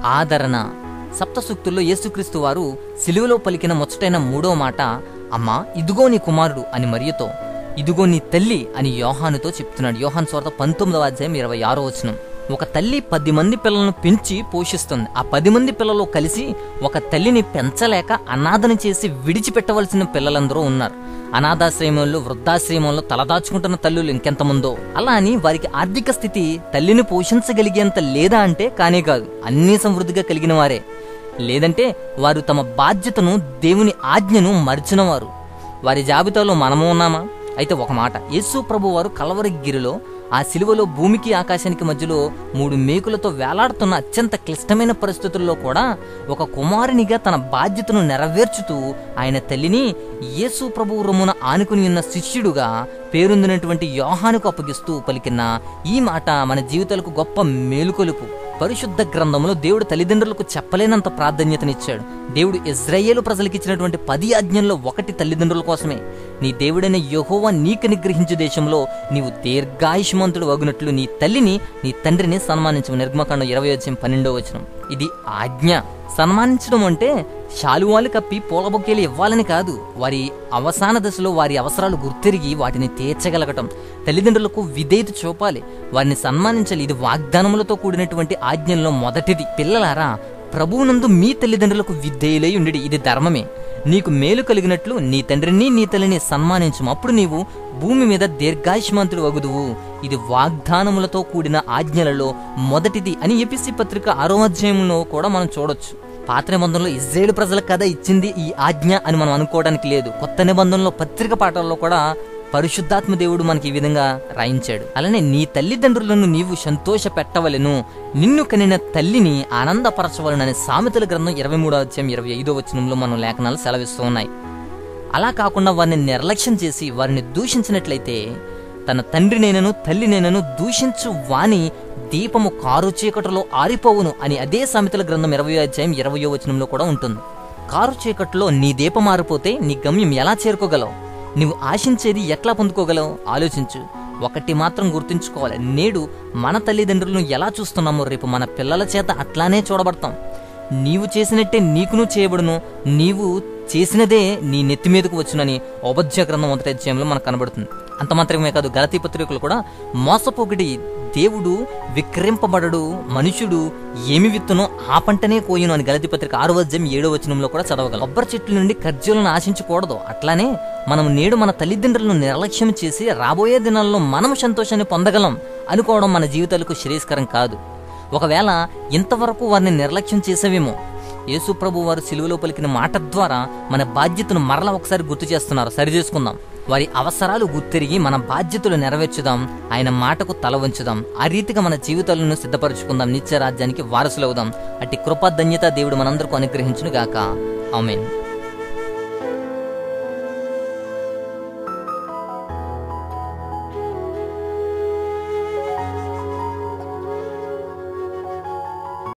ఆదరణ సప్తసూక్తుల్లో యేసుక్రీస్తు వారు సిలువలో పలికిన ముచ్చటైన మూడో మాట అమ్మా ఇదిగో నీ కుమారుడు అని మరియతో ఇదిగో నీ తల్లి అని యోహానుతో చెప్తున్నాడు యోహాన్ స్వార్థ పంతొమ్మిదవ అధ్యాయం ఇరవై ఆరో వచనం ఒక తల్లి పది మంది పిల్లలను పెంచి పోషిస్తుంది ఆ పది మంది పిల్లలు కలిసి ఒక తల్లిని పెంచలేక అనాథన చేసి విడిచిపెట్టవలసిన పిల్లలందరూ ఉన్నారు అనాథాశ్రయంలో వృద్ధాశ్రమంలో తలదాచుకుంటున్న తల్లులు ఇంకెంతమందో అలా అని వారికి ఆర్థిక స్థితి తల్లిని పోషించగలిగేంత లేదా అంటే కానే కాదు అన్ని సమృద్ధిగా కలిగిన వారే లేదంటే వారు తమ బాధ్యతను దేవుని ఆజ్ఞను మరిచినవారు వారి జాబితాలో మనము ఉన్నామా అయితే ఒక మాట యేసు ప్రభు వారు కలవరి గిరిలో ఆ సిలువలో భూమికి ఆకాశానికి మధ్యలో మూడు మేకులతో వేలాడుతున్న అత్యంత క్లిష్టమైన పరిస్థితుల్లో కూడా ఒక కుమారునిగా తన బాధ్యతను నెరవేర్చుతూ ఆయన తల్లిని యేసు ప్రభు రొమ్మున ఆనుకుని ఉన్న శిష్యుడుగా పేరొందినటువంటి యోహానుకు అప్పగిస్తూ పలికిన ఈ మాట మన జీవితాలకు గొప్ప మేలుకొలుపు పరిశుద్ధ గ్రంథంలో దేవుడు తల్లిదండ్రులకు చెప్పలేనంత ప్రాధాన్యతనిచ్చాడు దేవుడు ఇజ్రాయేలు ప్రజలకు ఇచ్చినటువంటి పది ఆజ్ఞల్లో ఒకటి తల్లిదండ్రుల కోసమే నీ దేవుడైన యెహోవా నీకు నిగ్రహించు దేశంలో నీవు దీర్ఘాయుష్మంతుడు వగునట్లు నీ తల్లిని నీ తండ్రిని సన్మానించు నిర్గమకాండం ఇరవై వచ్చిన పన్నెండో వచనం ఇది ఆజ్ఞ సన్మానించడం అంటే శాలువాలు కప్పి పూల బొకేలు ఇవ్వాలని కాదు వారి అవసాన దశలో వారి అవసరాలు గుర్తిరిగి వాటిని తీర్చగలగటం తల్లిదండ్రులకు విధేయత చూపాలి వారిని సన్మానించాలి ఇది వాగ్దానములతో కూడినటువంటి ఆజ్ఞల్లో మొదటిది పిల్లలారా ప్రభువునందు మీ తల్లిదండ్రులకు విధేయులై ఉండి ఇది ధర్మమే నీకు మేలు కలిగినట్లు నీ తండ్రిని నీ తల్లిని సన్మానించము అప్పుడు నీవు భూమి మీద దీర్ఘాయుష్మంతుడు వగుదువు ఇది వాగ్దానములతో కూడిన ఆజ్ఞలలో మొదటిది అని ఎపిసి పత్రిక ఆరో అధ్యాయంలో కూడా మనం చూడొచ్చు పాత నిబంధనలో ఇజ్రాయేల్ ప్రజల కథ ఇచ్చింది ఈ ఆజ్ఞ అని మనం అనుకోవడానికి లేదు కొత్త నిబంధనలో పత్రిక పాఠాల్లో కూడా పరిశుద్ధాత్మ దేవుడు మనకి ఈ విధంగా రాయించాడు అలానే నీ తల్లిదండ్రులను నీవు సంతోష పెట్టవలెను నిన్ను కనిన తల్లిని ఆనందపరచవలననే సామెతల గ్రంథం ఇరవై మూడో అధ్యాయం ఇరవై ఐదో వచనంలో మనం లేఖనాలు సెలవిస్తూ ఉన్నాయి అలా కాకుండా వారిని నిర్లక్ష్యం చేసి వారిని దూషించినట్లయితే తన తండ్రి నేనను తల్లి నేనను దూషించు వాని దీపము కారు చీకటిలో ఆరిపోవును అని అదే సామెతల గ్రంథం ఇరవై అధ్యాయం ఇరవయో వచనంలో కూడా ఉంటుంది కారు చీకట్లో నీ దీపం మారిపోతే నీ గమ్యం ఎలా చేరుకోగలవు నువ్వు ఆశించేది ఎట్లా పొందుకోగలవు ఆలోచించు ఒకటి మాత్రం గుర్తుంచుకోవాలి నేడు మన తల్లిదండ్రులను ఎలా చూస్తున్నామో రేపు మన పిల్లల చేత అట్లానే చూడబడతాం నీవు చేసినట్టే నీకును చేయబడును నీవు చేసినదే నీ నెత్తి మీదకు వచ్చునని ఉపధ్య గ్రంథం మొదటి అధ్యాయంలో మనకు కనబడుతుంది అంత మాత్రమే కాదు గలతీ పత్రికలు కూడా మోసపోకటి దేవుడు విక్రింపబడడు మనుషుడు ఏమి విత్తునో ఆ పంటనే కోయును అని గలతి పత్రిక ఆరో అధ్యాయం ఏడో వచనంలో కూడా చదవగలం కొబ్బరి చెట్ల నుండి ఖర్జూలను ఆశించకూడదు అట్లానే మనం నేడు మన తల్లిదండ్రులను నిర్లక్ష్యం చేసి రాబోయే దినాల్లో మనం సంతోషాన్ని పొందగలం అనుకోవడం మన జీవితాలకు శ్రేయస్కరం కాదు ఒకవేళ ఇంతవరకు వారిని నిర్లక్ష్యం చేసేవేమో యేసు ప్రభు వారు సిలువలో పలికిన మాట ద్వారా మన బాధ్యతను మరలా ఒకసారి గుర్తు చేస్తున్నారు సరి చేసుకుందాం వారి అవసరాలు గుర్తిరిగి మన బాధ్యతలు నెరవేర్చుదాం ఆయన మాటకు తల వంచుదాం ఆ రీతిగా మన జీవితాలను సిద్ధపరచుకుందాం నిత్య రాజ్యానికి వారసులవుదాం అట్టి కృప ధన్యత దేవుడు మనందరికీ అనుగ్రహించును గాక ఆమెన్